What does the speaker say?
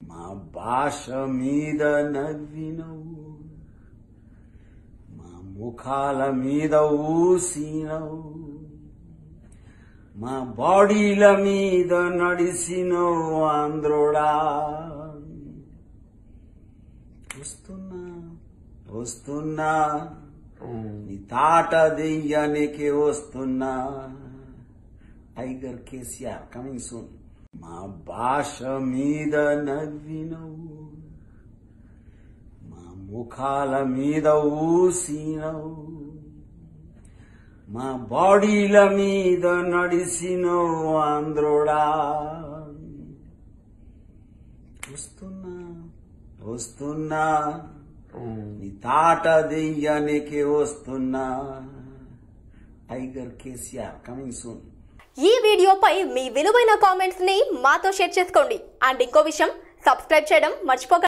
మా భాష మీద నవ్వినవు మా ముఖాల మీద ఊసినవు మా బాడీల మీద నడిసినవు ఆంధ్రుడా వస్తున్నా వస్తున్నా నీ తాట దెయ్యానికి వస్తున్నా టైగర్ కేసీఆర్ కమింగ్ సూన్ మా భాష మీద నవ్వినవు మా ముఖాల మీద ఊసినవు మా బాడీల మీద నడిసినవు ఆంధ్రుడా వస్తున్నా వస్తున్నా నీ తాట దెయ్యానికి వస్తున్నా టైగర్ కేసీఆర్ కమింగ్ సూన్ ఈ వీడియోపై మీ విలువైన కామెంట్స్ ని మాతో షేర్ చేసుకోండి అండ్ ఇంకో విషయం సబ్స్క్రైబ్ చేయడం మర్చిపోకండి